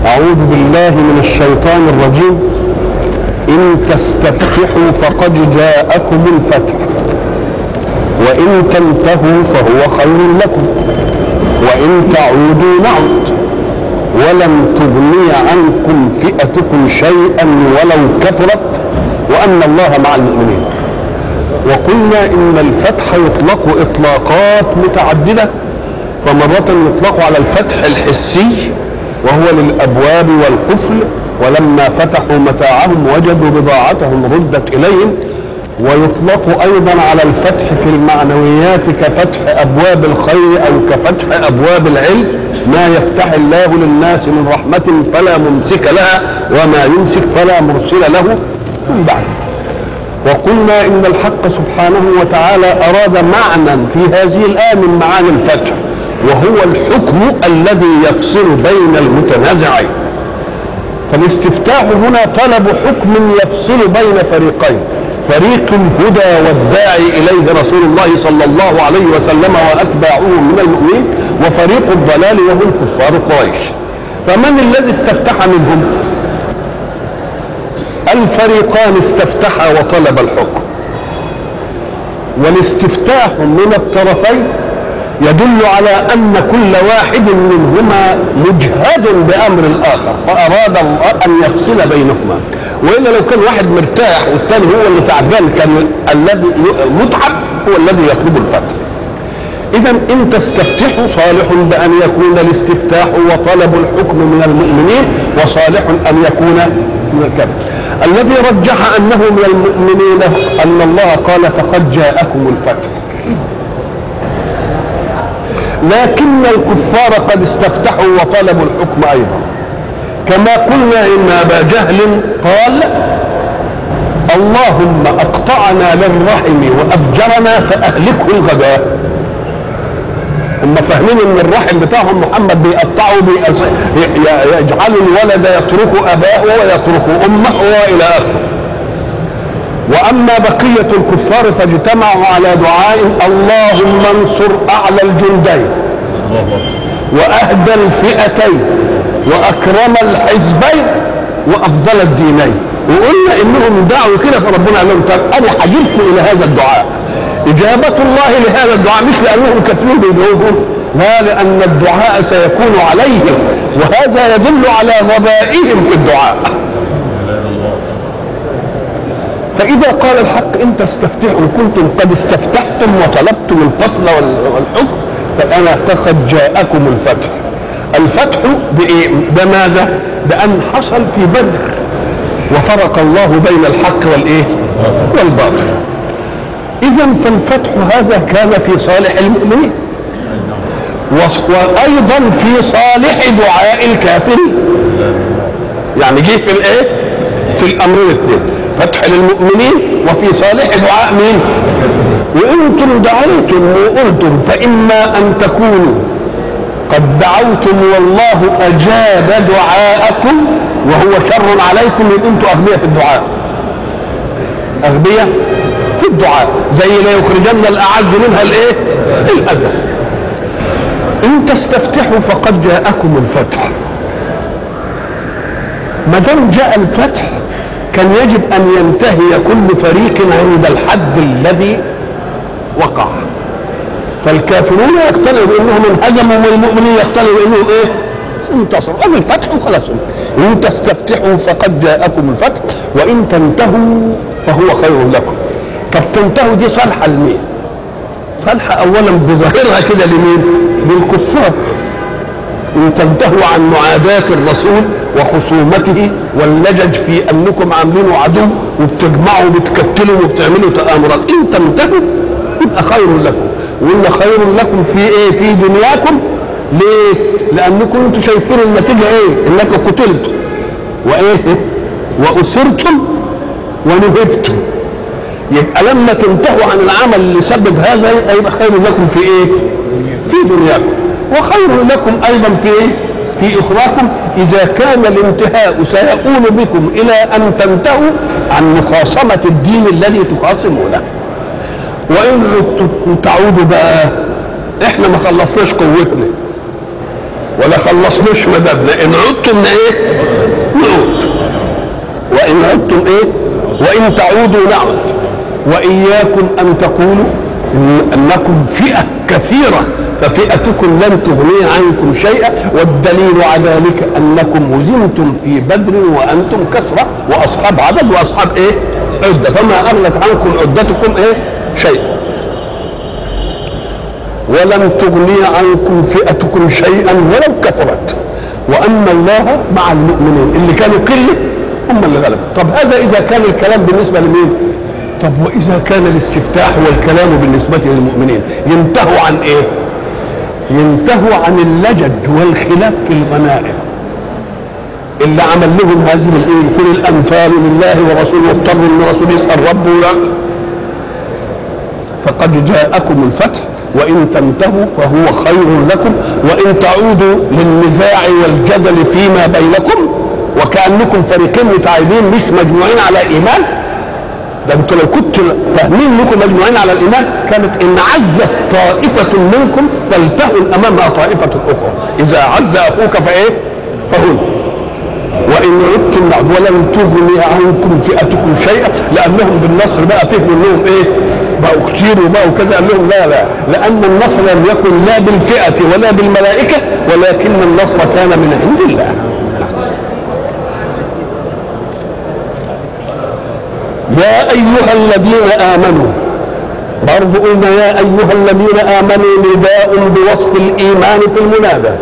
أعوذ بالله من الشيطان الرجيم إن تستفتحوا فقد جاءكم الفتح وإن تنتهوا فهو خير لكم وإن تعودوا نعد ولن تغني عنكم فئتكم شيئا ولو كثرت وأن الله مع المؤمنين وقلنا إن الفتح يطلق إطلاقات متعددة فمرة يطلق على الفتح الحسي وهو للأبواب والقفل ولما فتحوا متاعهم وجدوا بضاعتهم ردت إليهم ويطلق أيضا على الفتح في المعنويات كفتح أبواب الخير أو كفتح أبواب العلم ما يفتح الله للناس من رحمة فلا ممسك لها وما يمسك فلا مرسل له من بعد وقلنا إن الحق سبحانه وتعالى أراد معنى في هذه الآية من معاني الفتح وهو الحكم الذي يفصل بين المتنازعين فالاستفتاح هنا طلب حكم يفصل بين فريقين فريق الهدى والداعي اليه رسول الله صلى الله عليه وسلم واتباعه من المؤمنين وفريق الضلال وهم كفار قريش فمن الذي استفتح منهم الفريقان استفتحا وطلب الحكم والاستفتاح من الطرفين يدل على ان كل واحد منهما مجهد بامر الاخر فاراد الله ان يفصل بينهما والا لو كان واحد مرتاح والثاني هو اللي تعبان كان الذي متعب هو الذي يطلب الفتح اذا ان تستفتحوا صالح بان يكون الاستفتاح وطلب الحكم من المؤمنين وصالح ان يكون من الكافر الذي رجح انه من المؤمنين ان الله قال فقد جاءكم الفتح لكن الكفار قد استفتحوا وطلبوا الحكم ايضا كما قلنا ان ابا جهل قال اللهم اقطعنا للرحم وافجرنا فاهلكه الغداء هم فاهمين ان الرحم بتاعهم محمد بيقطعوا يجعل الولد يترك اباه ويترك امه والى اخره واما بقيه الكفار فاجتمعوا على دعاء اللهم انصر اعلى الجندين واهدى الفئتين واكرم الحزبين وافضل الدينين وقلنا انهم دعوا كده فربنا قال لهم طب انا حجبت الى هذا الدعاء اجابه الله لهذا الدعاء مش لانهم كافرين بيدعوهم لا لان الدعاء سيكون عليهم وهذا يدل على وبائهم في الدعاء فإذا قال الحق إن تستفتحوا كنتم قد استفتحتم وطلبتم الفصل والحكم فأنا قد جاءكم الفتح الفتح بإيه؟ بماذا؟ بأن حصل في بدر وفرق الله بين الحق والإيه؟ والباطل إذا فالفتح هذا كان في صالح المؤمنين وأيضا في صالح دعاء الكافرين يعني جه في الإيه؟ في الأمرين الاثنين فتح للمؤمنين وفي صالح دعاء مين وانتم دعوتم وقلتم فاما ان تكونوا قد دعوتم والله اجاب دعاءكم وهو شر عليكم يبقى انتم اغبياء في الدعاء اغبياء في الدعاء زي لا يخرجن الاعز منها الايه الاذى ان تستفتحوا فقد جاءكم الفتح ما دام جاء الفتح كان يجب ان ينتهي كل فريق عند الحد الذي وقع فالكافرون يقتنعوا بانهم انهزموا والمؤمنين يقتنعوا بانهم ايه؟ انتصروا هذا الفتح وخلاص ان تستفتحوا فقد جاءكم الفتح وان تنتهوا فهو خير لكم طب تنتهوا دي صالحه لمين؟ صالحه اولا بظاهرها كده لمين؟ للكفار ان تنتهوا عن معاداة الرسول وخصومته واللجج في انكم عاملينه عدو وبتجمعوا وبتكتلوا وبتعملوا تآمرات ان تنتهوا يبقى خير لكم وان خير لكم في ايه في دنياكم ليه لانكم انتم شايفين النتيجه ايه انكم قتلتم وايه واسرتم ونهبتم يبقى لما تنتهوا عن العمل اللي سبب هذا يبقى خير لكم في ايه في دنياكم وخير لكم ايضا في ايه في اخراكم اذا كان الانتهاء سيكون بكم الى ان تنتهوا عن مخاصمه الدين الذي تخاصمونه وان تعودوا بقى احنا ما خلصناش قوتنا ولا خلصناش مددنا ان عدتم ايه نعود وان عدتم ايه وان تعودوا نعد واياكم ان تقولوا إن انكم فئه كثيره ففئتكم لن تغني عنكم شيئا والدليل على ذلك انكم هزمتم في بدر وانتم كثره واصحاب عدد واصحاب ايه عده فما اغنت عنكم عدتكم ايه شيئا ولم تغني عنكم فئتكم شيئا ولو كثرت وان الله مع المؤمنين اللي كانوا قله هم اللي غلبوا طب هذا اذا كان الكلام بالنسبه لمين طب واذا كان الاستفتاح والكلام بالنسبه للمؤمنين ينتهوا عن ايه ينتهوا عن اللجد والخلاف في الغنائم اللي عمل لهم هذه الايه كل الانفال لله ورسوله واضطر ان الرسول يسال ربه لا فقد جاءكم الفتح وان تنتهوا فهو خير لكم وان تعودوا للنزاع والجدل فيما بينكم وكانكم فريقين متعايدين مش مجموعين على ايمان ده انتوا لو كنتوا فاهمين انكم مجموعين على الايمان كانت ان عزت طائفه منكم فلتهن امامها طائفه اخرى اذا عز اخوك فايه فهن وان عدتم بعد ولم تغني عنكم فئتكم شيئا لانهم بالنصر بقى فهموا انهم ايه بقوا كتير وبقوا كذا قال لهم لا لا لان النصر لم يكن لا بالفئه ولا بالملائكه ولكن النصر كان من عند الله يا ايها الذين امنوا برضو قلنا يا ايها الذين امنوا نداء بوصف الايمان في المنادى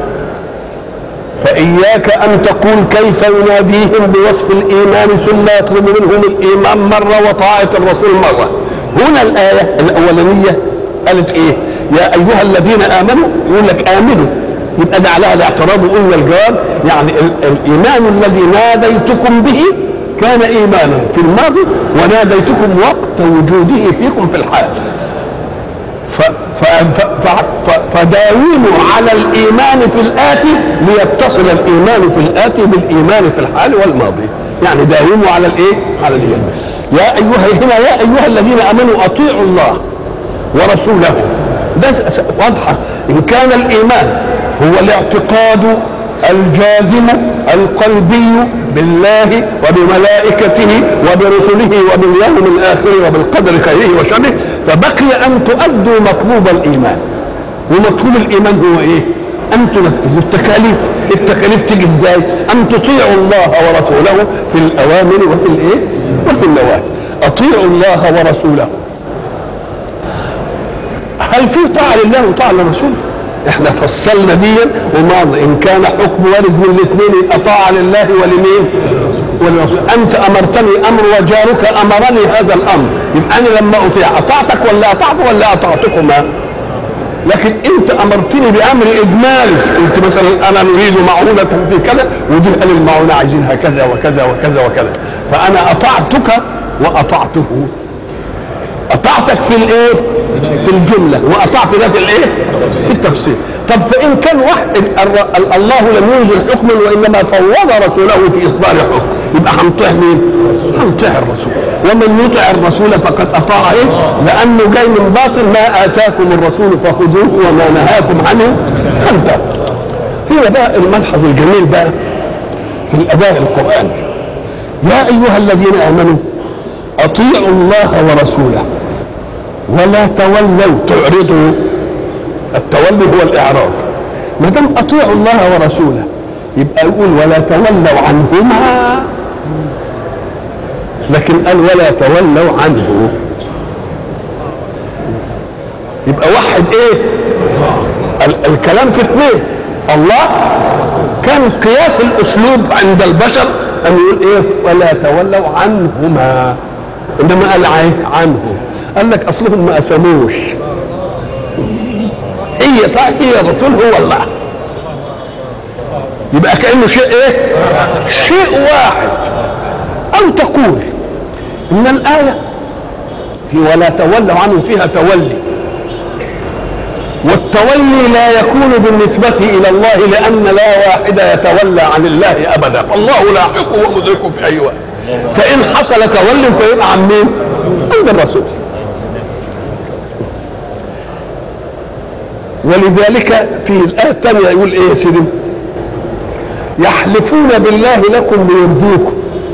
فإياك أن تقول كيف يناديهم بوصف الإيمان ثم يطلب منهم الإيمان مرة وطاعة الرسول مرة هنا الآية الأولانية قالت إيه يا أيها الذين آمنوا يقول لك آمنوا يبقى ده عليها الاعتراض وقلنا الجواب يعني الإيمان الذي ناديتكم به كان إيمانا في الماضي وناديتكم وقت وجوده فيكم في الحال ف ف ف ف فداوموا على الايمان في الاتي ليتصل الايمان في الاتي بالايمان في الحال والماضي يعني داوموا على الايه على الايمان يا ايها هنا يا ايها الذين امنوا اطيعوا الله ورسوله ده واضحه ان كان الايمان هو الاعتقاد الجازم القلبي بالله وبملائكته وبرسله وباليوم الاخر وبالقدر خيره وشره فبقي ان تؤدوا مطلوب الايمان ومطلوب الايمان هو ايه ان تنفذوا التكاليف التكاليف تيجي ازاي ان تطيعوا الله ورسوله في الاوامر وفي الايه وفي النواهي اطيعوا الله ورسوله هل في طاعه لله وطاعه للرسول احنا فصلنا دي وماضي ان كان حكم وارد من الاثنين يبقى طاعه لله ولمين وللرسول انت امرتني امر وجارك امرني هذا الامر يبقى انا لما اطيع اطعتك ولا اطعت ولا اطعتكما لكن انت امرتني بامر اجمالي قلت مثلا انا نريد معونه في كذا ودي قال المعونه عايزينها كذا وكذا وكذا وكذا فانا اطعتك واطعته اطعتك في الايه في الجمله واطعت ده في الايه في التفسير طب فان كان واحد الله لم ينزل حكما وانما فوض رسوله في اصدار حكم يبقى هنطيع مين هنطيع الرسول ومن يطع الرسول فقد اطاع ايه لانه جاي من باطل ما اتاكم الرسول فخذوه وما نهاكم عنه فانتهوا هنا بقى الملحظ الجميل بقى في الاداء القراني يا ايها الذين امنوا اطيعوا الله ورسوله ولا تولوا تعرضوا التولي هو الاعراض ما دام اطيعوا الله ورسوله يبقى يقول ولا تولوا عنهما لكن قال ولا تولوا عنه يبقى وحد ايه ال- الكلام في اثنين الله كان قياس الاسلوب عند البشر ان يقول ايه ولا تولوا عنهما انما قال عن- عنه قال لك اصلهم ما اسموش هي طيب هي الرسول هو الله يبقى كانه شيء ايه شيء واحد او تقول ان الايه في ولا تولوا عنه فيها تولي والتولي لا يكون بالنسبة إلى الله لأن لا واحد يتولى عن الله أبدا فالله لاحق ومدرك في أي وقت فإن حصل تولي فيبقى عن مين؟ عند الرسول ولذلك في الآية الثانية يقول إيه يا سيدي؟ يحلفون بالله لكم ليرضوكم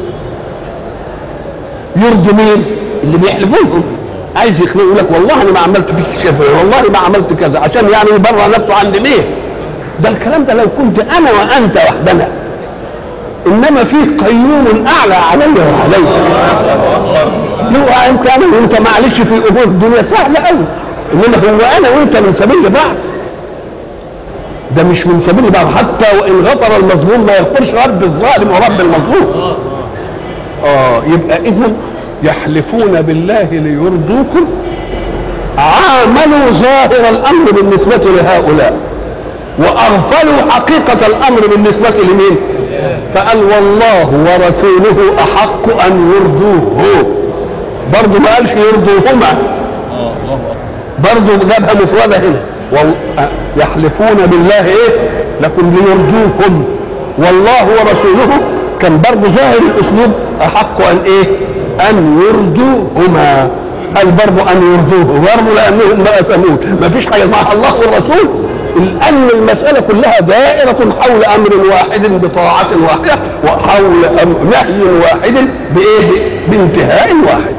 يرضوا مين اللي بيحلفوا لهم عايز يخلق يقول لك والله انا ما عملت فيك شيء والله ما عملت كذا عشان يعني يبرر نفسه عند مين ده الكلام ده لو كنت انا وانت وحدنا انما فيه قيوم اعلى علي وعليك لو انت انا وانت معلش في امور الدنيا سهله قوي انما هو انا وانت من سبيل بعض ده مش من سبيل بعض حتى وان غفر المظلوم ما يغفرش رب الظالم ورب المظلوم اه يبقى اذا يحلفون بالله ليرضوكم عاملوا ظاهر الامر بالنسبه لهؤلاء واغفلوا حقيقه الامر بالنسبه لمين فقال والله ورسوله احق ان يرضوه برضه ما قالش يرضوهما برضه جابها مفردة هنا وال... يحلفون بالله ايه لكم ليرجوكم والله ورسوله كان برضه ظاهر الاسلوب احق ان ايه ان يرجوهما قال برضه ان يرجوه برضه لانهم ما اسموه ما فيش حاجه اسمها الله والرسول لان المساله كلها دائره حول امر واحد بطاعه واحده وحول أمر نهي واحد بايه بانتهاء واحد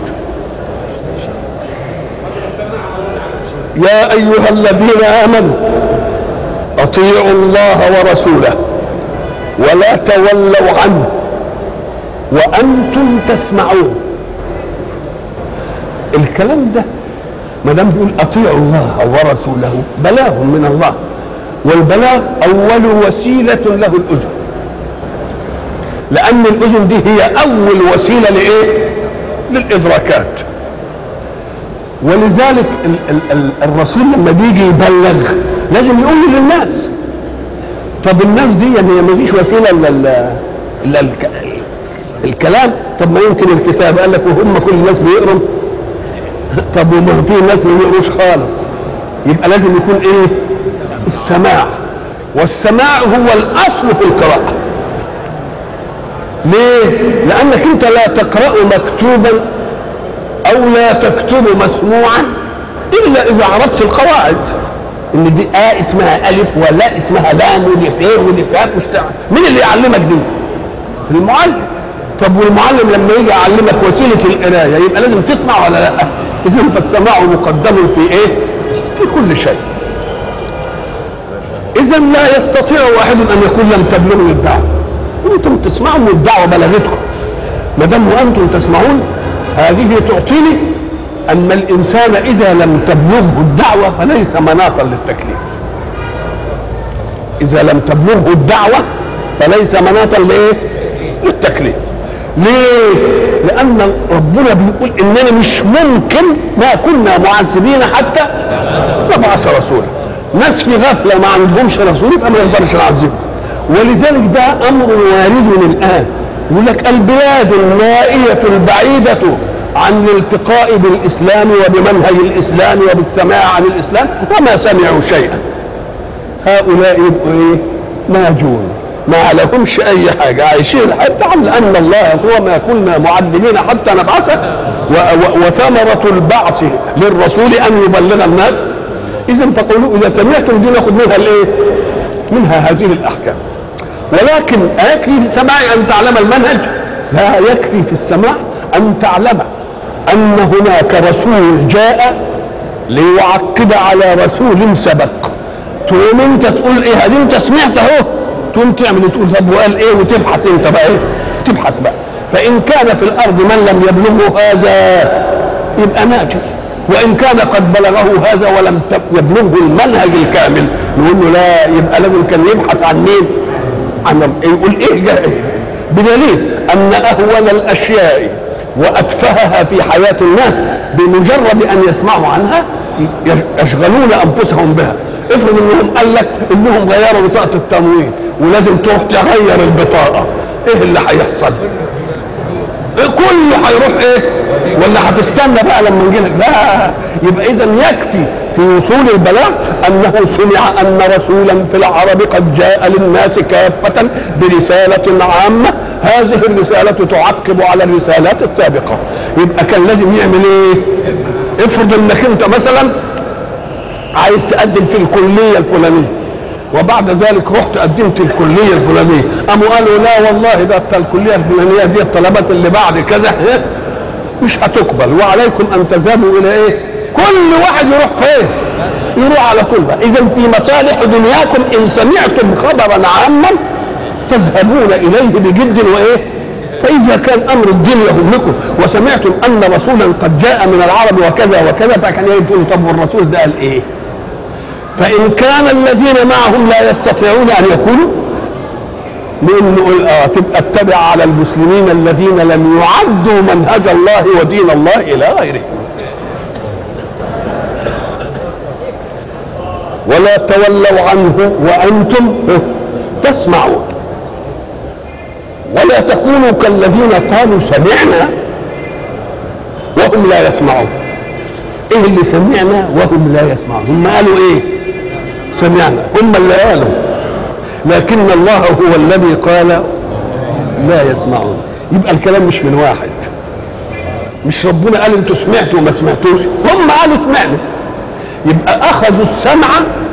يا ايها الذين امنوا اطيعوا الله ورسوله ولا تولوا عنه وانتم تسمعون الكلام ده ما دام بيقول اطيعوا الله ورسوله بلاغ من الله والبلاغ اول وسيله له الاذن لان الاذن دي هي اول وسيله لايه للادراكات ولذلك ال ال ال الرسول لما بيجي يبلغ لازم يقول للناس طب الناس دي يعني ما فيش وسيله الا الا الكلام طب ما يمكن الكتاب قال لك وهم كل الناس بيقروا طب وما في ناس ما بيقروش خالص يبقى لازم يكون ايه السماع والسماع هو الاصل في القراءه ليه لانك انت لا تقرا مكتوبا او لا تكتب مسموعا الا اذا عرفت القواعد ان دي آ اسمها الف ولا اسمها لام ودي ف ودي كاف مين اللي يعلمك دي المعلم طب والمعلم لما يجي يعلمك وسيله القرايه يبقى لازم تسمع ولا لا اذا فالسماع مقدم في ايه في كل شيء اذا لا يستطيع واحد ان يقول لم تبلغني الدعوه انتم تسمعوا الدعوه بلغتكم ما دام وانتم تسمعون هذه تعطيني ان الانسان اذا لم تبلغه الدعوه فليس مناطا للتكليف اذا لم تبلغه الدعوه فليس مناطا لايه للتكليف ليه لان ربنا بيقول اننا مش ممكن ما كنا معذبين حتى نبعث رسولا ناس في غفله ما عندهمش رسول يبقى ما نقدرش نعذبهم ولذلك ده امر وارد الان يقول لك البلاد النائيه البعيده عن الالتقاء بالاسلام وبمنهج الاسلام وبالسماع عن الاسلام وما سمعوا شيئا هؤلاء يبقوا ايه ناجون ما لهمش اي حاجه عايشين حتى على ان الله هو ما كنا معلمين حتى نبعثه وثمره البعث للرسول ان يبلغ الناس اذا فقولوا اذا سمعتم دي ناخذ منها الايه؟ منها هذه الاحكام ولكن ايكفي في السماع ان تعلم المنهج؟ لا يكفي في السماع ان تعلم ان هناك رسول جاء ليعقب على رسول سبق تقوم انت تقول ايه هذه انت سمعت اهو تقوم تعمل تقول طب وقال ايه وتبحث انت بقى ايه تبحث بقى فان كان في الارض من لم يبلغه هذا يبقى ناجي وان كان قد بلغه هذا ولم يبلغه المنهج الكامل نقول له لا يبقى لازم كان يبحث عن مين عن يقول ايه جاء إيه؟ بدليل ان اهون الاشياء واتفهها في حياه الناس بمجرد ان يسمعوا عنها يشغلون انفسهم بها افرض انهم قال لك انهم غيروا بطاقه التموين ولازم تروح تغير البطاقه ايه اللي هيحصل كله هيروح ايه ولا هتستنى بقى لما نجي لك لا يبقى اذا يكفي في وصول البلاغ انه سمع ان رسولا في العرب قد جاء للناس كافه برساله عامه هذه الرساله تعقب على الرسالات السابقه يبقى كان لازم يعمل ايه افرض انك انت مثلا عايز تقدم في الكليه الفلانيه وبعد ذلك رحت قدمت الكليه الفلانيه قاموا قالوا لا والله ده الكليه الفلانيه دي الطلبات اللي بعد كذا مش هتقبل وعليكم ان تذهبوا الى ايه كل واحد يروح فين يروح على كل بقى اذا في مصالح دنياكم ان سمعتم خبرا عاما تذهبون اليه بجد وايه فاذا كان امر الدين يهمكم وسمعتم ان رسولا قد جاء من العرب وكذا وكذا فكان يقول طب والرسول ده قال ايه فان كان الذين معهم لا يستطيعون ان يقولوا نقول نقول اه تبقى اتبع على المسلمين الذين لم يعدوا منهج الله ودين الله الى غيره ولا تولوا عنه وانتم تسمعون ولا تكونوا كالذين قالوا سمعنا وهم لا يسمعون ايه اللي سمعنا وهم لا يسمعون هم قالوا ايه سمعنا هم اللي قالوا لكن الله هو الذي قال لا يسمعون يبقى الكلام مش من واحد مش ربنا قال انتوا سمعتوا وما سمعتوش هم قالوا سمعنا يبقى اخذوا السمع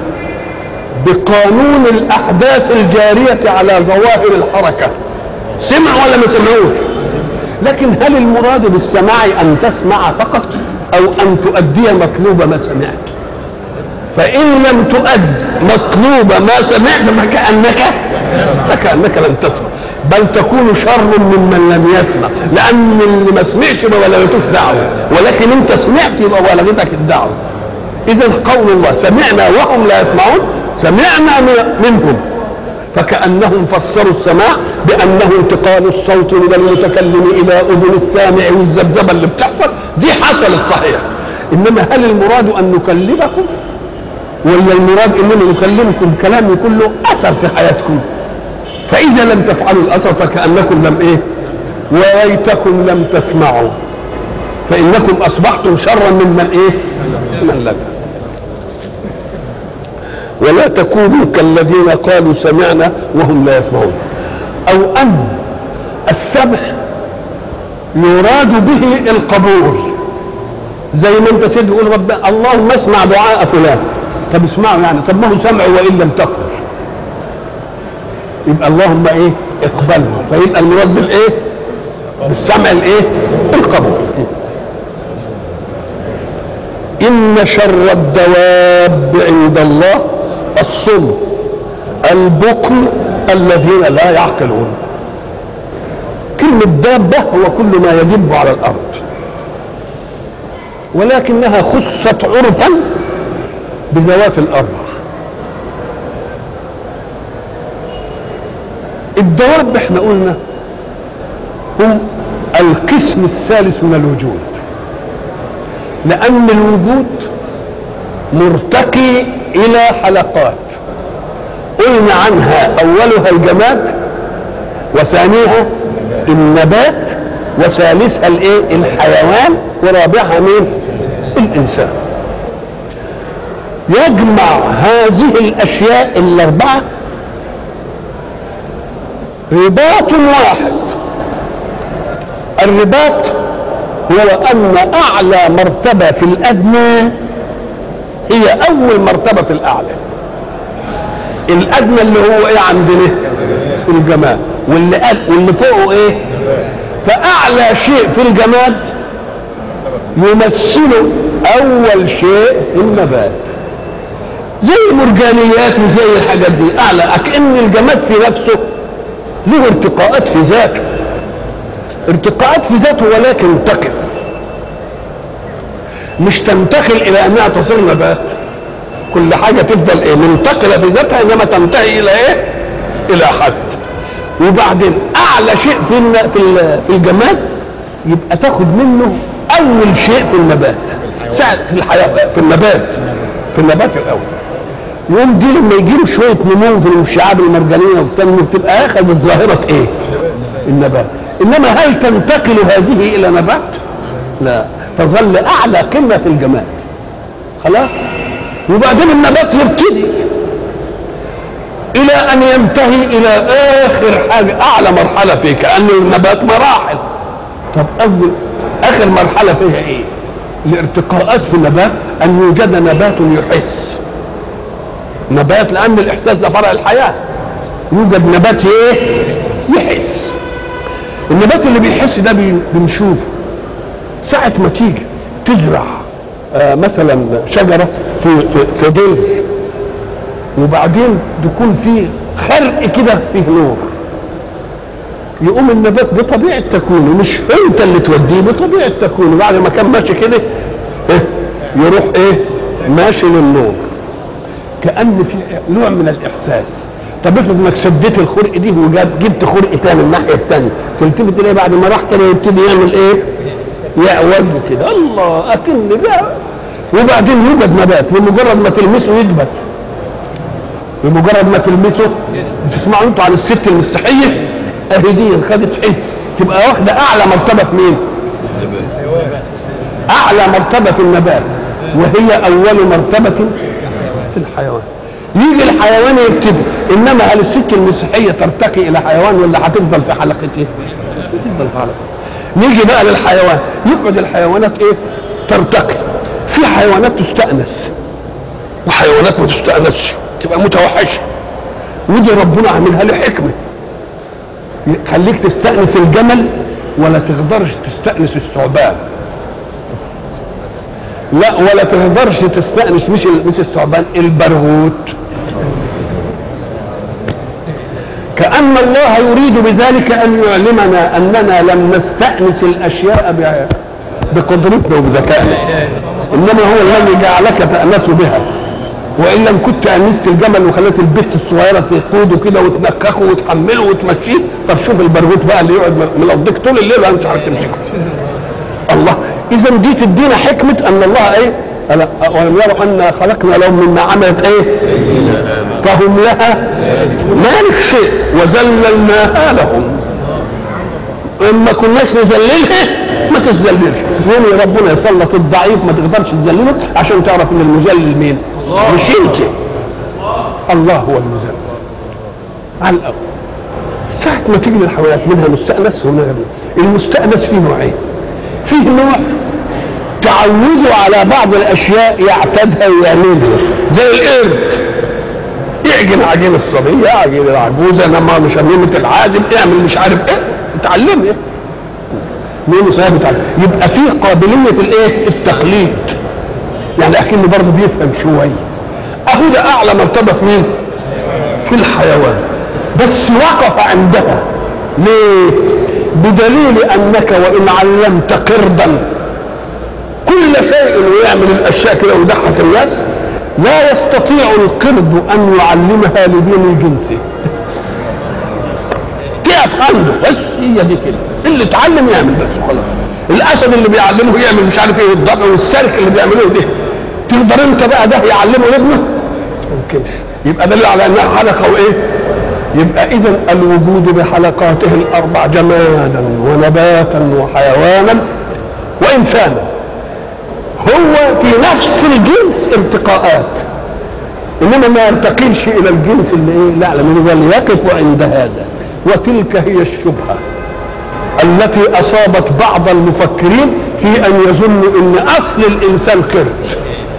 بقانون الاحداث الجاريه على ظواهر الحركه سمع ولا ما سمعوش لكن هل المراد بالسماع ان تسمع فقط او ان تؤدي مطلوب ما سمعت فان لم تؤد مطلوب ما سمعت فكانك فكانك لم تسمع بل تكون شر ممن لم يسمع لان اللي ما سمعش ما بلغتوش دعوه ولكن انت سمعت يبقى بلغتك الدعوه اذا قول الله سمعنا وهم لا يسمعون سمعنا منهم فكانهم فسروا السماع بانه انتقال الصوت من المتكلم الى اذن السامع والذبذبه اللي بتحصل دي حصلت صحيح انما هل المراد ان نكلمكم ولا المراد اننا نكلمكم كلام يكون له اثر في حياتكم فاذا لم تفعلوا الاثر فكانكم لم ايه وليتكم لم تسمعوا فانكم اصبحتم شرا ممن ايه من لم ولا تكونوا كالذين قالوا سمعنا وهم لا يسمعون او ان السمع يراد به القبول زي ما انت تيجي تقول رب اللهم اسمع دعاء فلان طب اسمعوا يعني طب ما هو سمع وان لم تقل يبقى اللهم ايه اقبله فيبقى المراد بالايه بالسمع الايه القبول ان شر الدواب عند الله الصم البكم الذين لا يعقلون كلمة دابة هو كل ما يدب على الأرض ولكنها خصت عرفا بذوات الأربع الدواب احنا قلنا هم القسم الثالث من الوجود لأن الوجود مرتقي الى حلقات قلنا عنها اولها الجماد وثانيها النبات وثالثها الايه الحيوان ورابعها مين الانسان يجمع هذه الاشياء الاربعه رباط واحد الرباط هو ان اعلى مرتبه في الادنى هي اول مرتبه في الاعلى الادنى اللي هو ايه عندنا الجماد واللي قال واللي فوقه ايه فاعلى شيء في الجماد يمثله اول شيء النبات زي المرجانيات وزي الحاجات دي اعلى كأن الجماد في نفسه له ارتقاءات في ذاته ارتقاءات في ذاته ولكن تقف مش تنتقل الى انها تصير نبات كل حاجه تفضل ايه منتقله في ذاتها انما تنتهي الى ايه الى حد وبعدين اعلى شيء في في في الجماد يبقى تاخد منه اول شيء في النبات ساعه في الحياه في النبات في النبات الاول يوم دي لما يجي له شويه نمو في الشعاب المرجانيه وبتنمو بتبقى اخذت ظاهره ايه؟ النبات انما هل تنتقل هذه الى نبات؟ لا تظل اعلى قمه في الجماد خلاص وبعدين النبات يبتدي الى ان ينتهي الى اخر حاجه اعلى مرحله فيه كان النبات مراحل طب اول اخر مرحله فيها ايه الارتقاءات في النبات ان يوجد نبات يحس نبات لان الاحساس ده فرع الحياه يوجد نبات ايه يحس النبات اللي بيحس ده بي- بنشوفه ساعة ما تيجي تزرع آه مثلا شجرة في في في ظل وبعدين تكون فيه خرق كده فيه نور يقوم النبات بطبيعة تكوينه مش انت اللي توديه بطبيعة تكوينه بعد ما كان ماشي كده إيه؟ يروح ايه ماشي للنور كأن في نوع من الإحساس طب افرض انك سديت الخرق دي وجاب جبت خرق تاني الناحية التانية تلتفت تلاقي بعد ما راح كده يبتدي يعمل ايه؟ يعوج كده الله اكن ده وبعدين يوجد نبات بمجرد ما تلمسه يدبت بمجرد ما تلمسه بتسمعوا انتوا عن الست المستحيه اهي دي خدت حس تبقى واخده اعلى مرتبه في مين؟ اعلى مرتبه في النبات وهي اول مرتبه في الحيوان يجي الحيوان يبتدي انما هل الست المسيحيه ترتقي الى حيوان ولا هتفضل في حلقته؟ تفضل في حلقته نيجي بقى للحيوان يقعد الحيوانات ايه؟ ترتقي في حيوانات تستأنس وحيوانات ما تستأنسش تبقى متوحشه ودي ربنا عاملها له حكمه يخليك تستأنس الجمل ولا تقدرش تستأنس الثعبان لا ولا تقدرش تستأنس مش مش الثعبان البرغوث كأن الله يريد بذلك أن يعلمنا أننا لم نستأنس الأشياء ب- بقدرتنا وبذكائنا إنما هو الذي جعلك تأنس بها وإن لم كنت أنست الجمل وخليت البت الصغيرة تقوده كده وتنكخه وتحمله وتمشيه طب شوف البرغوث بقى اللي يقعد ملضيك طول الليل وأنت مش عارف تمسكه الله اذا دي تدينا حكمه ان الله ايه ألا- ولم يروا انا خلقنا لهم مما عملت ايه فهم لها مالك شيء وذللناها لهم اما كناش نذللها ما تتذللش يوم ربنا يسلط الضعيف ما تقدرش تذلله عشان تعرف ان المذلل مين مش انت الله هو المذلل على الاول ساعة ما تيجي للحيوانات منها مستأنس ومنها غير المستأنس فيه نوعين فيه نوع تعوده على بعض الأشياء يعتادها ويعملها زي القرد يعجن عجين الصبية عجين العجوزة نما مش نمة العازم اعمل مش عارف ايه اتعلم ايه مين صاحب اتعلم يبقى فيه قابلية الايه التقليد يعني اكنه برضه بيفهم شوية اهو ده اعلى مرتبة في مين في الحيوان بس وقف عندها ليه بدليل انك وان علمت قردا كل شيء ويعمل الاشياء كده ويضحك الناس لا يستطيع القرد ان يعلمها لدين جنسه تقف عنده بس هي دي كده اللي اتعلم يعمل بس خلاص الاسد اللي بيعلمه يعمل مش عارف ايه والضبع والسلك اللي بيعملوه ده تقدر انت بقى ده يعلمه لابنه يمكنش يبقى دليل على انها حلقه وايه يبقى اذا الوجود بحلقاته الاربع جمالا ونباتا وحيوانا وانسانا هو في نفس الجنس ارتقاءات انما ما يرتقيش الى الجنس اللي ايه لا لم وليقف عند هذا وتلك هي الشبهه التي اصابت بعض المفكرين في ان يظنوا ان اصل الانسان قرد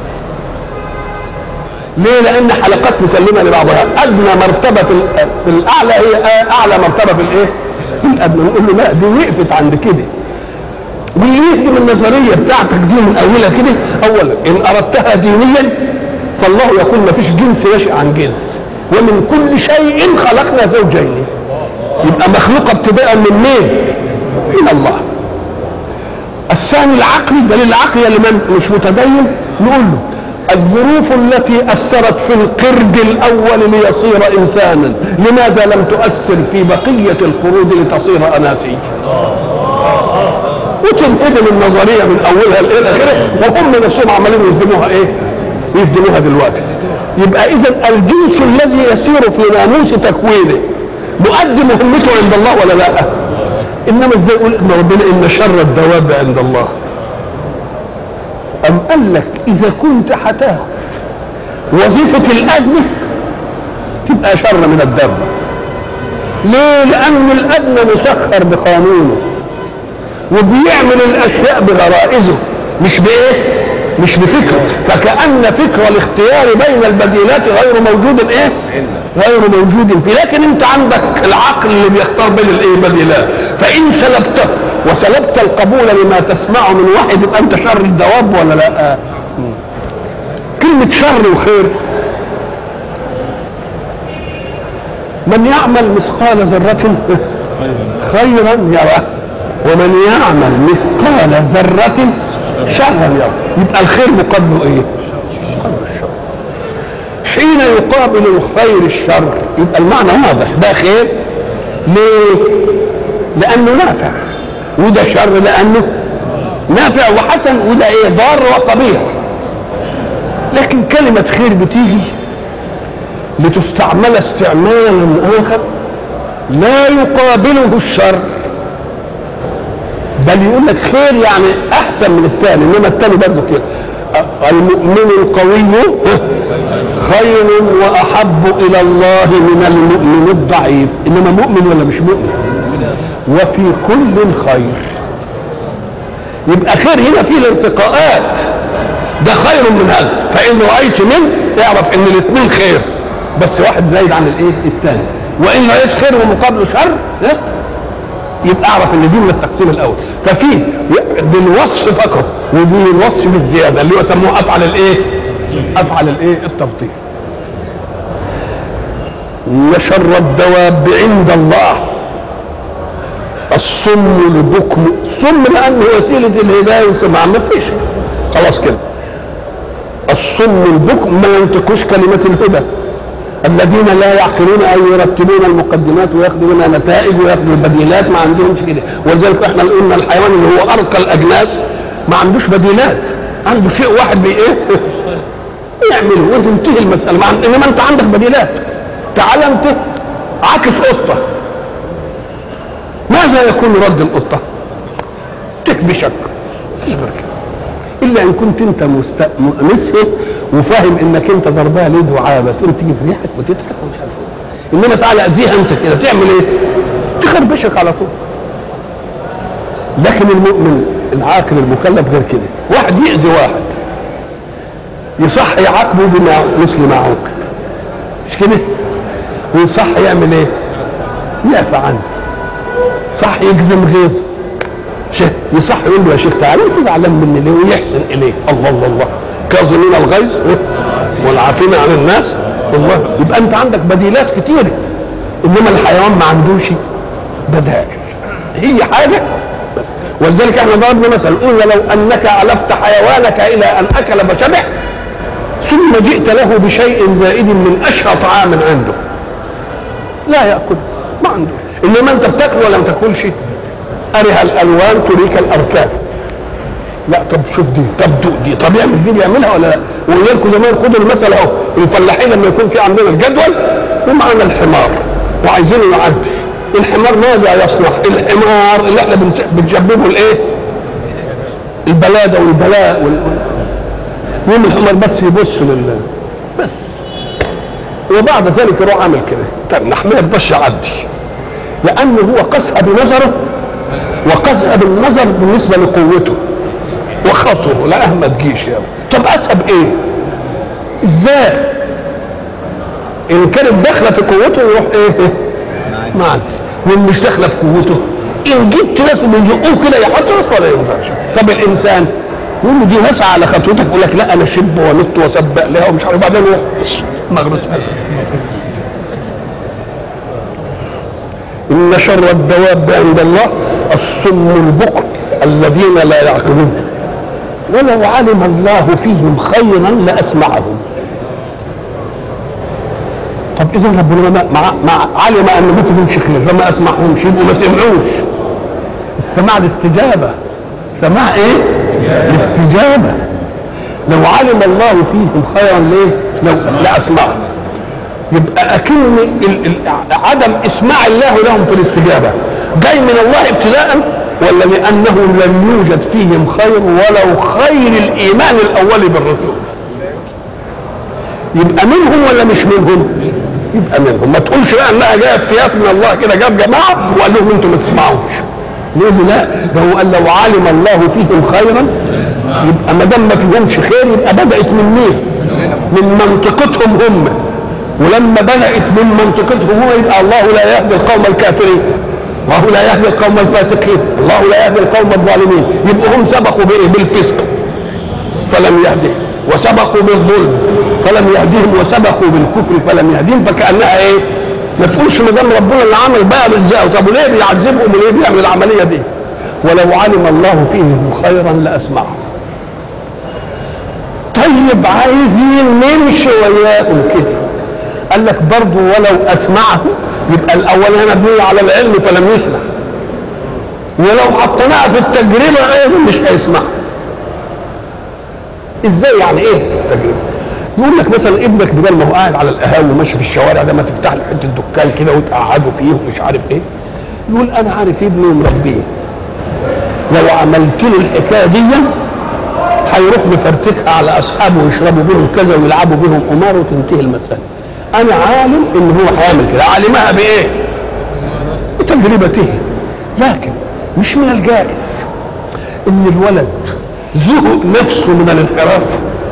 ليه؟ لأن حلقات مسلمة لبعضها، أدنى مرتبة في ال- في الأعلى هي أعلى مرتبة في الإيه؟ في الأدنى، نقول له لا دي وقفت عند كده. واللي يهدم النظرية بتاعتك دي من أولها كده، أولا إن أردتها دينيا فالله يقول ما فيش جنس يشأ عن جنس، ومن كل شيء خلقنا زوجين. يبقى مخلوقة ابتداء من مين؟ من الله. الثاني العقلي دليل العقلي لمن مش متدين نقول له الظروف التي اثرت في القرد الاول ليصير انسانا لماذا لم تؤثر في بقيه القرود لتصير اناسيا وتنهدم النظريه من اولها الى اخره وهم نفسهم عمالين يهدموها ايه؟ يهدموها دلوقتي يبقى اذا الجنس الذي يسير في ناموس تكوينه مؤدي مهمته عند الله ولا لا؟ انما ازاي يقول ان ربنا ان شر الدواب عند الله أم قال لك إذا كنت هتاخد وظيفة الأدنى تبقى شر من الدم ليه؟ لأن الأدنى مسخر بقانونه وبيعمل الأشياء بغرائزه مش بإيه؟ مش بفكر فكأن فكر الاختيار بين البديلات غير موجود ايه غير موجود فيه لكن انت عندك العقل اللي بيختار بين الايه بديلات فان سلبته وسلبت القبول لما تسمعه من واحد يبقى انت شر الدواب ولا لا كلمة شر وخير من يعمل مثقال ذرة خيرا يرى ومن يعمل مثقال ذرة شرا يرى يبقى الخير مقابله ايه؟ الشر حين يقابل الخير الشر يبقى المعنى واضح ده خير ليه؟ لأنه نافع وده شر لأنه نافع وحسن وده ايه؟ ضار وقبيح لكن كلمة خير بتيجي لتستعمل استعمالا آخر لا يقابله الشر بل يقول لك خير يعني احسن من الثاني انما الثاني برضه كده المؤمن القوي خير واحب الى الله من المؤمن الضعيف انما مؤمن ولا مش مؤمن وفي كل خير يبقى خير هنا فيه الارتقاءات ده خير من هذا فان رايت منه اعرف ان الاثنين خير بس واحد زايد عن الايه الثاني وان رايت خير ومقابله شر يبقى اعرف ان دي من التقسيم الاول ففي بالوصف فقط ودي الوصف بالزياده اللي هو سموه افعل الايه افعل الايه التفضيل وشر الدواب عند الله الصم البكم الصم لانه وسيله الهدايه والسماع ما فيش خلاص كده الصم البكم ما ينطقوش كلمه الهدى الذين لا يعقلون اي يرتبون المقدمات وياخذوا منها نتائج وياخذوا البديلات ما عندهمش كده ولذلك احنا قلنا الحيوان اللي هو ارقى الاجناس ما عندوش بديلات عنده شيء واحد بي ايه يعمله وتنتهي المساله مع انما انت عندك بديلات تعال انت عاكس قطه ماذا يكون رد القطه؟ تكبشك مفيش غير كده الا ان كنت انت مست... مسهل وفاهم انك انت ضربها ليه دعابه تقوم تيجي في ريحك وتضحك ومش عارف ايه انما تعالى اذيها انت كده تعمل ايه؟ تخربشك على طول لكن المؤمن العاقل المكلف غير كده واحد يأذي واحد يصح يعاقبه بما مثل ما عوقب مش كده؟ ويصح يعمل ايه؟ يعفى عنه صح يجزم غيظه شيخ يصح يقول له يا شيخ تعالى انت زعلان مني ليه ويحسن اليه الله الله الله كاظمين الغيظ والعافين عن الناس والله يبقى انت عندك بديلات كتيره انما الحيوان ما عندوش بدائل هي حاجه بس ولذلك احنا ضربنا مثل قلنا لو انك علفت حيوانك الى ان اكل فشبع ثم جئت له بشيء زائد من اشهى طعام عنده لا ياكل ما عنده انما انت بتاكل ولا ما تاكلش أره الألوان تريك الأركان لا طب شوف دي طب دوق دي طب يعمل دي بيعملها ولا لا ولكم زمان خدوا المثل اهو الفلاحين لما يكون في عندنا الجدول ومعنا الحمار وعايزينه يعدي الحمار ماذا يصنع؟ الحمار اللي احنا بنجببه الايه؟ البلاده والبلاء وال... يوم الحمار بس يبص لل بس وبعد ذلك يروح عامل كده طب نحملك بس يعدي لانه هو قسها بنظره وقسها بالنظر بالنسبه لقوته وخطره لا ما تجيش يعني طب اسهب ايه؟ ازاي؟ ان كانت داخله في قوته يروح ايه؟ ما عندي وان مش داخله في قوته ان جبت ناس بيزقوه كده يحصرص ولا ينفعش طب الانسان يقول له دي واسعه على خطوتك يقول لك لا انا شب ونط وسبق لها ومش عارف بعدين يروح مغرز ان شر الدواب عند الله الصم البكم الذين لا يعقلون ولو علم الله فيهم خيرا لاسمعهم طب اذا ربنا ما, ما, ما علم ان ما فيهمش خير فما اسمعهمش يبقوا ما سمعوش السماع الاستجابه سماع ايه؟ الاستجابه لو علم الله فيهم خيرا ليه؟ لو لاسمعهم يبقى اكن عدم اسماع الله لهم في الاستجابه جاي من الله ابتداء ولا لانه لم يوجد فيهم خير ولو خير الايمان الاولي بالرسول يبقى منهم ولا مش منهم يبقى منهم ما تقولش بقى انها جايه افتيات من الله كده جاب جماعه وقال لهم انتم ما تسمعوش نقول له لا ده هو قال لو علم الله فيهم خيرا يبقى ما دام ما فيهمش خير يبقى بدات من مين؟ من منطقتهم هم ولما بدات من منطقتهم هم يبقى الله لا يهدي القوم الكافرين الله لا يهدي القوم الفاسقين الله لا يهدي القوم الظالمين يبقوا هم سبقوا بايه؟ بالفسق فلم يهدهم وسبقوا بالظلم فلم يهدهم وسبقوا بالكفر فلم يهدهم فكانها ايه؟ ما تقولش ما دام ربنا اللي عمل بقى بالزق طب وليه بيعذبهم وليه بيعمل العمليه دي؟ ولو علم الله فيهم خيرا لاسمعهم. طيب عايزين نمشي وياهم كده. قال لك برضه ولو اسمعه يبقى الاول هنا مبني على العلم فلم يسمع. ولو حطيناها في التجربه ايضا مش هيسمع. ازاي يعني ايه التجربه؟ يقول لك مثلا ابنك بدل ما هو قاعد على القهاوي وماشي في الشوارع ده ما تفتح له حته دكان كده وتقعده فيه ومش عارف ايه يقول انا عارف ابني ومربيه لو عملت له الحكايه دي هيروح مفرتكها على اصحابه ويشربوا بيهم كذا ويلعبوا بيهم قمار وتنتهي المساله انا عالم ان هو هيعمل كده علمها بايه بتجربته لكن مش من الجائز ان الولد زهق نفسه من الانحراف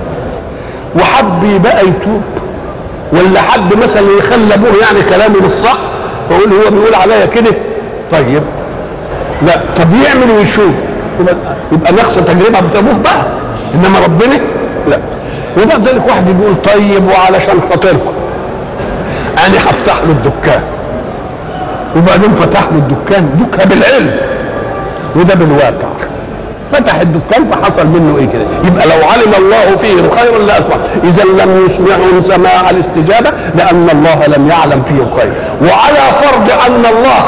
وحب بقى يتوب ولا حب مثلا يخلى ابوه يعني كلامه بالصح فيقول هو بيقول عليا كده طيب لا طب يعمل ويشوف يبقى, يبقى نقص تجربه بتابوه بقى انما ربنا لا وبعد ذلك واحد بيقول طيب وعلشان خاطركم انا هفتح له الدكان وبعدين فتح له الدكان دكها بالعلم وده بالواقع فتح الدكان فحصل منه ايه كده يبقى لو علم الله فيه خيرا لاصبح اذا لم يسمعهم سماع الاستجابه لان الله لم يعلم فيه الخير وعلى فرض ان الله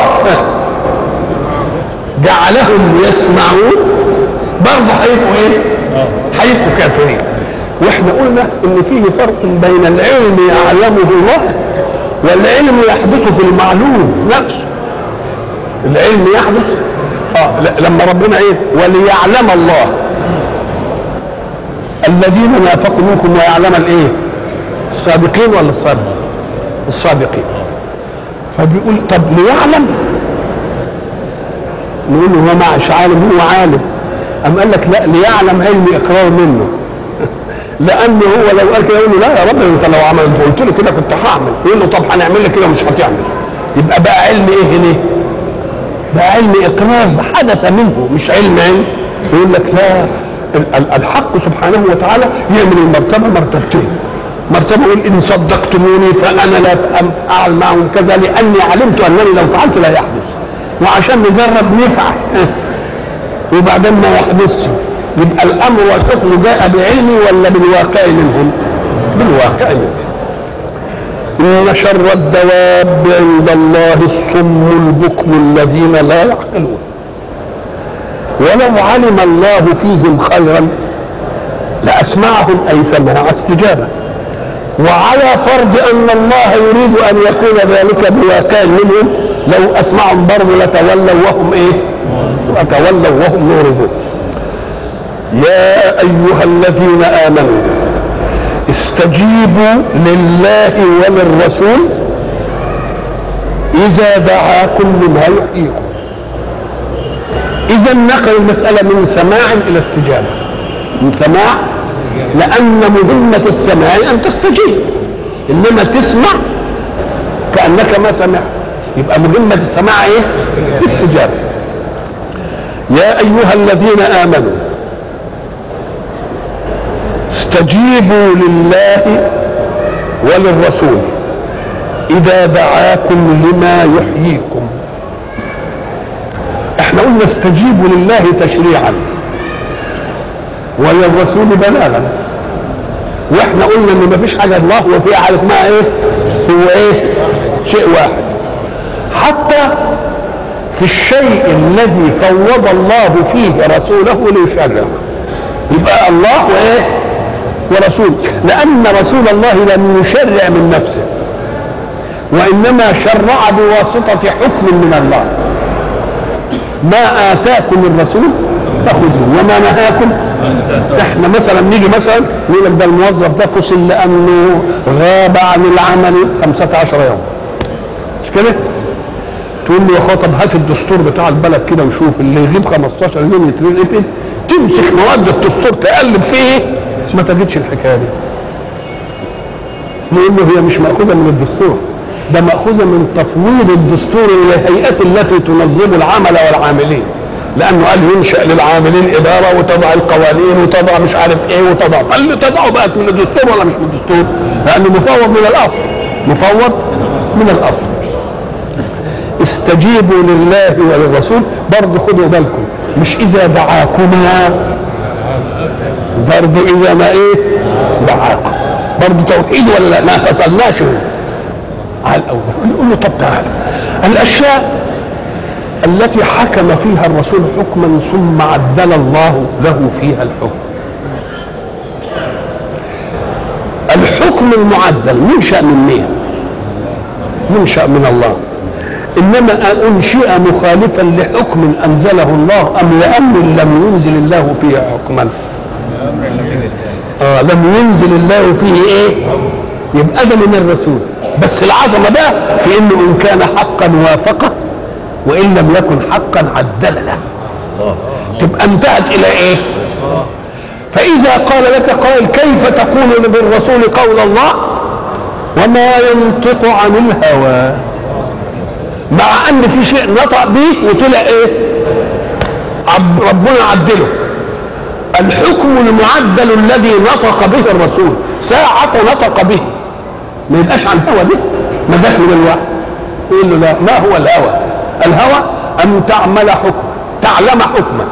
جعلهم يسمعون برضه هيبقوا ايه؟ هيبقوا كافرين واحنا قلنا ان فيه فرق بين العلم يعلمه الله والعلم يحدث في المعلوم نفسه العلم يحدث اه لما ربنا ايه وليعلم الله الذين نافقوا منكم ويعلم الايه الصادقين ولا الصادقين الصادقين فبيقول طب ليعلم نقول له هو مش عالم هو عالم أم قال لك لا ليعلم علم إقرار منه لأنه هو لو قال كده يقول له لا يا رب أنت لو عملت قلت له كده كنت هعمل يقول له طب هنعمل لك كده ومش هتعمل يبقى بقى علم إيه هنا؟ بقى علم إقرار حدث منه مش علم علم يقول لك لا الحق سبحانه وتعالى يعمل المرتبة مرتبتين مرتبة يقول إن صدقتموني فأنا لا أفعل معهم كذا لأني علمت أنني لو فعلت لا يحدث وعشان نجرب نفعل وبعدين ما يحدثش يبقى الامر والحكم جاء بعلمي ولا بالواقع منهم؟ بالواقع منهم. ان شر الدواب عند الله الصم البكم الذين لا يعقلون. ولو علم الله فيهم خيرا لاسمعهم اي سمع استجابه. وعلى فرض ان الله يريد ان يكون ذلك بواقع منهم لو اسمعهم برضه لتولوا وهم ايه؟ وتولوا وهم معرضون. يا ايها الذين امنوا استجيبوا لله وللرسول اذا دعاكم لما يحييكم. اذا نقل المساله من سماع الى استجابه. من سماع لان مهمه السماع ان تستجيب انما تسمع كانك ما سمعت يبقى مهمه السماع ايه؟ الاستجابه. يا ايها الذين امنوا استجيبوا لله وللرسول اذا دعاكم لما يحييكم احنا قلنا استجيبوا لله تشريعا وللرسول بلاغا واحنا قلنا ان مفيش حاجه الله وفيها حاجه اسمها ايه هو ايه شيء واحد حتى في الشيء الذي فوض الله فيه رسوله ليشرع يبقى الله وايه ورسول لان رسول الله لم يشرع من نفسه وانما شرع بواسطه حكم من الله ما اتاكم الرسول فخذوه وما نهاكم احنا مثلا نيجي مثلا يقول لك ده الموظف ده فصل لانه غاب عن العمل 15 يوم مش كده؟ تقول له يا خاطب هات الدستور بتاع البلد كده وشوف اللي يغيب 15 يوم يترقد تمسك مواد الدستور تقلب فيه ما تجدش الحكايه دي لانه هي مش ماخوذه من الدستور ده ماخوذه من تفويض الدستور الى الهيئات التي تنظم العمل والعاملين لانه قال ينشا للعاملين اداره وتضع القوانين وتضع مش عارف ايه وتضع فاللي تضعه بقت من الدستور ولا مش من الدستور؟ لانه مفوض من الاصل مفوض من الاصل استجيبوا لله وللرسول برضه خدوا بالكم مش اذا دعاكما برضه اذا ما ايه دعاكم برضه توحيد ولا لا؟ ما فصلناش على الاول نقول له طب تعالى الاشياء التي حكم فيها الرسول حكما ثم عدل الله له فيها الحكم الحكم المعدل منشأ من مين منشأ من الله انما انشئ مخالفا لحكم انزله الله ام لامر لم ينزل الله فيه حكما آه لم ينزل الله فيه ايه يبقى ده من الرسول بس العظمه بقى في انه ان كان حقا وافقه وان لم يكن حقا عدل له تبقى انتهت الى ايه فاذا قال لك قائل كيف تقول بالرسول قول الله وما ينطق عن الهوى مع ان في شيء نطق به وطلع ايه عب ربنا عدله الحكم المعدل الذي نطق به الرسول ساعة نطق به ما يبقاش عن هوى ده ما جاش من الوحي يقول له لا ما هو الهوى الهوى ان تعمل حكم تعلم حكما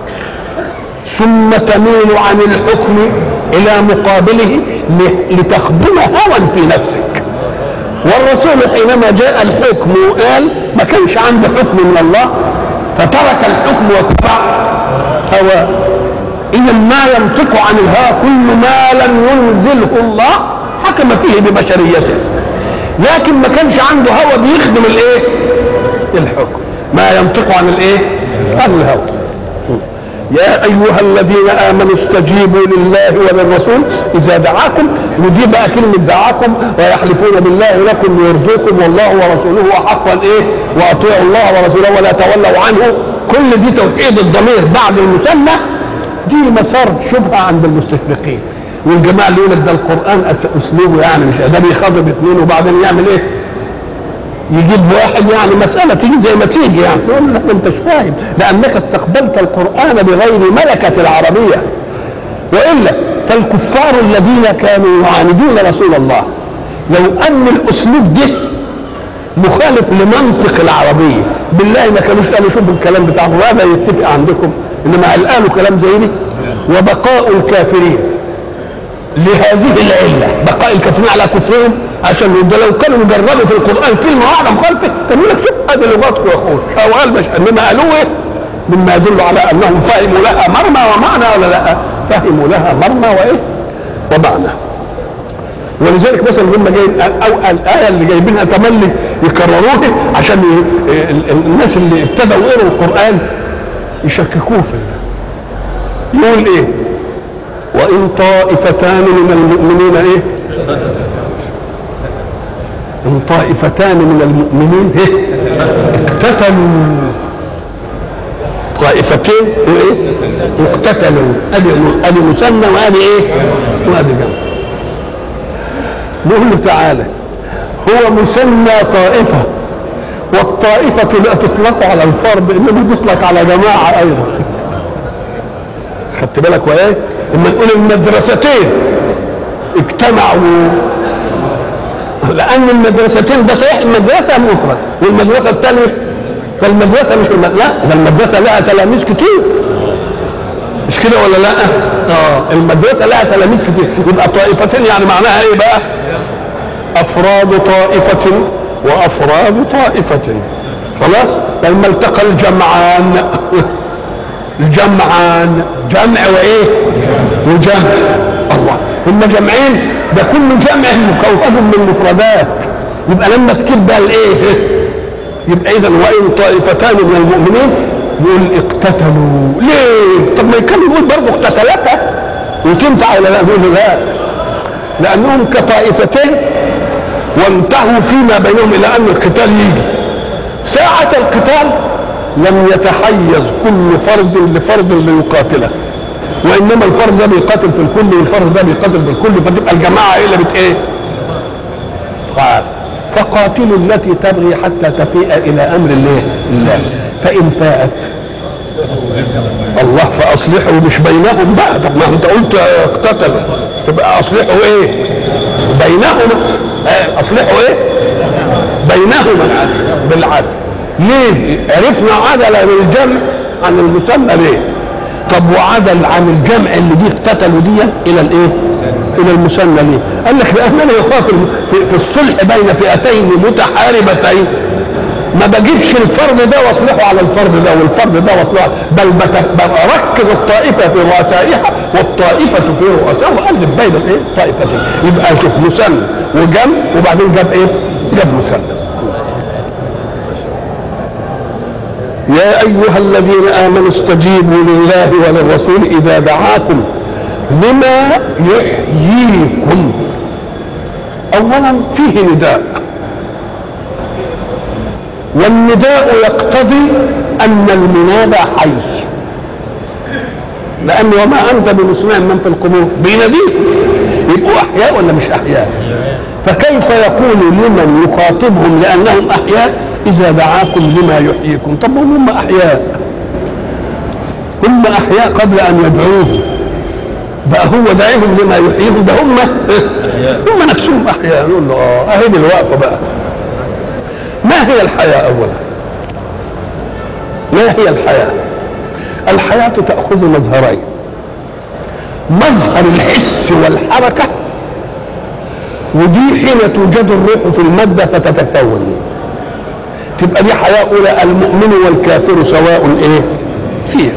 ثم تميل عن الحكم الى مقابله لتخدم هوى في نفسك والرسول حينما جاء الحكم وقال ما كانش عنده حكم من الله فترك الحكم واتبع هوى اذا ما ينطق عن الهوى كل ما لم ينزله الله حكم فيه ببشريته لكن ما كانش عنده هوى بيخدم الايه الحكم ما ينطق عن الايه عن الهوى يا ايها الذين امنوا استجيبوا لله وللرسول اذا دعاكم ودي بقى كلمه دعاكم ويحلفون بالله لكم ليرضوكم والله ورسوله احق الايه واطيعوا الله ورسوله ولا تولوا عنه كل دي توحيد الضمير بعد المثنى دي مسار شبهه عند المستشرقين والجماعه اللي يقول لك ده القران اسلوبه يعني مش ده بيخاطب اثنين وبعدين يعمل ايه؟ يجيب واحد يعني مسألة تيجي زي ما تيجي يعني يقول لك ما انتش فاهم لأنك استقبلت القرآن بغير ملكة العربية وإلا فالكفار الذين كانوا يعاندون رسول الله لو أن الأسلوب ده مخالف لمنطق العربية بالله ما كانوش قالوا شوفوا الكلام بتاعهم وهذا يتفق عندكم إنما قالوا كلام زي دي وبقاء الكافرين لهذه العلة بقاء الكافرين على كفرهم عشان ده لو كانوا جربوا في القرآن كلمة واحدة مخالفة كانوا يقول لك شوف هذه لغتكم يا اخوي أو قال مش إنما قالوا إيه مما يدل على أنهم فهموا لها مرمى ومعنى ولا لا فهموا لها مرمى وإيه ومعنى ولذلك مثلا هم جايين او الايه اللي جايبينها تملي يكرروها عشان ي... الناس اللي ابتدوا يقروا القران يشككوه في يقول ايه وان طائفتان من المؤمنين ايه ان طائفتان من المؤمنين ايه اقتتلوا طائفتين وايه اقتتلوا ادي ادي مثنى وادي ايه وادي جمع نقول له تعالى هو مثنى طائفة والطائفة لا تطلق على الفرد إنما تطلق على جماعة أيضا خدت بالك وإيه؟ إما نقول المدرستين اجتمعوا لأن المدرستين ده صحيح المدرسة مفرد والمدرسة الثانية فالمدرسة مش لا ده المدرسة لها تلاميذ كتير مش كده ولا لا؟ اه المدرسة لها تلاميذ كتير يبقى طائفتين يعني معناها ايه بقى؟ افراد طائفة وافراد طائفة خلاص لما التقى الجمعان الجمعان جمع وايه وجمع الله هم جمعين ده كل جمع مكون من مفردات يبقى لما تكب بقى الايه يبقى اذا وان طائفتان من المؤمنين يقول اقتتلوا ليه طب ما كان يقول برضه اقتتلتا وتنفع ولا لا يقول لا لانهم كطائفتين وانتهوا فيما بينهم الى ان القتال يجي ساعة القتال لم يتحيز كل فرد لفرد ليقاتله وانما الفرد ده بيقاتل في الكل والفرد ده بيقاتل في الكل فتبقى الجماعه ايه اللي بت ايه؟ قال فقاتلوا التي تبغي حتى تفيء الى امر الله الله فان فاءت الله فاصلحوا مش بينهم بقى طب ما انت قلت اقتتل تبقى اصلحوا ايه؟ بينهما آه، اصلحوا ايه؟ بينهما بالعدل ليه؟ عرفنا عدل الجمع عن المثنى ليه؟ طب وعدل عن الجمع اللي دي اقتتلوا دي الى الايه؟ الى المثنى ليه؟ قال لك لاننا يخاف في, في الصلح بين فئتين متحاربتين ما بجيبش الفرد ده واصلحه على الفرد ده والفرد ده واصلحه بل بت- بركز الطائفه في رؤسائها والطائفه في رؤسائها واقلب بين الايه؟ طائفتين يبقى شوف مثنى وجمع وبعدين جاب ايه؟ جاب مثنى يا أيها الذين آمنوا استجيبوا لله وللرسول إذا دعاكم لما يحييكم أولا فيه نداء والنداء يقتضي أن المنادى حي لأن وما أنت بمسمع من في القبور بيناديك يبقوا أحياء ولا مش أحياء فكيف يقول لمن يخاطبهم لأنهم أحياء إذا دعاكم لما يحييكم طب هم أحياء هم أحياء قبل أن يدعوه بقى هو داعيهم لما يحييهم ده هم هم نفسهم أحياء نقول له آه أهي دي الوقفة بقى ما هي الحياة أولا ما هي الحياة الحياة تأخذ مظهرين مظهر الحس والحركة ودي حين توجد الروح في المادة فتتكون تبقى دي حياة أولى المؤمن والكافر سواء إيه فيها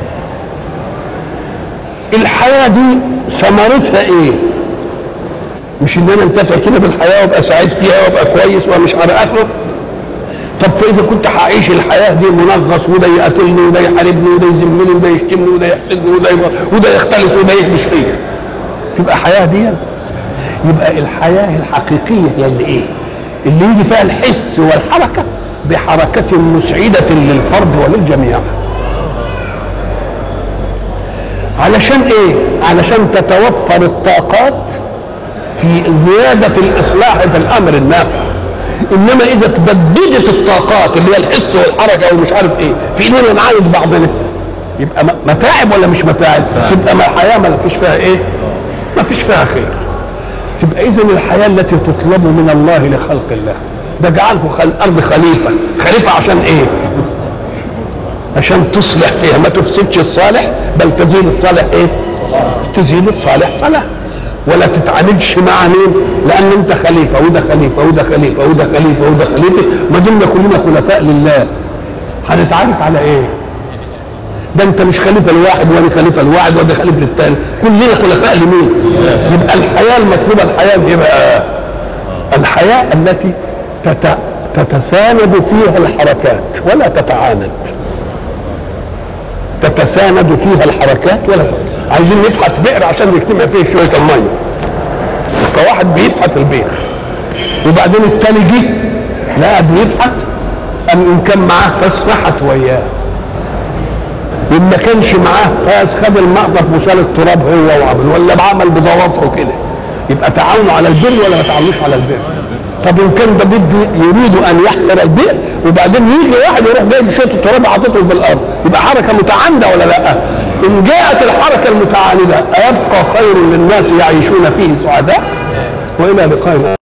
الحياة دي ثمرتها إيه مش ان انا انتفع كده بالحياه وابقى سعيد فيها وابقى كويس ومش على اخره طب فاذا كنت هعيش الحياه دي منغص وده يقتلني وده يحاربني وده يذمني وده يشتمني وده يحسدني وده يبقى- وده يختلف وده يهمش فيا تبقى حياه دي يبقى الحياه الحقيقيه هي اللي ايه؟ اللي يجي فيها الحس والحركه بحركه مسعده للفرد وللجميع علشان ايه؟ علشان تتوفر الطاقات في زيادة الإصلاح في الأمر النافع إنما إذا تبددت الطاقات اللي هي الحس والحركة والمش عارف إيه في إننا نعالج بعضنا يبقى م- متاعب ولا مش متاعب؟ تبقى ما الحياة ما فيش فيها إيه؟ ما فيش فيها خير تبقى إذا الحياة التي تطلب من الله لخلق الله ده جعله خل... الأرض خليفة خليفة عشان إيه؟ عشان تصلح فيها ما تفسدش الصالح بل تزيل الصالح ايه تزيل الصالح فلا ولا تتعاندش مع مين لان انت خليفه وده خليفه وده خليفه وده خليفه وده خليفه ما دمنا كلنا خلفاء لله هنتعارك على ايه ده انت مش خليفه لواحد وانا خليفه لواحد وده خليفه للتاني كلنا خلفاء لمين يبقى الحياه المطلوبه الحياه دي بقى الحياه التي تت... تتساند فيها الحركات ولا تتعاند تتساند فيها الحركات ولا ت... عايزين نفحت بئر عشان يجتمع فيه شويه الميه فواحد بيفحت البئر وبعدين التاني جه لا بيفحت ام ان كان معاه فاس فحت وياه وان ما كانش معاه فاس خد المقطف وشال التراب هو وعمل ولا بعمل بضوافره كده يبقى تعاونوا على البر ولا ما تعاونوش على البر طب ان كان ده بده يريد ان يحفر البئر وبعدين يجي واحد يروح جايب شويه التراب حاططه في الارض يبقى حركه متعانده ولا لا؟ ان جاءت الحركه المتعانده ايبقى خير للناس يعيشون فيه سعداء والى لقاء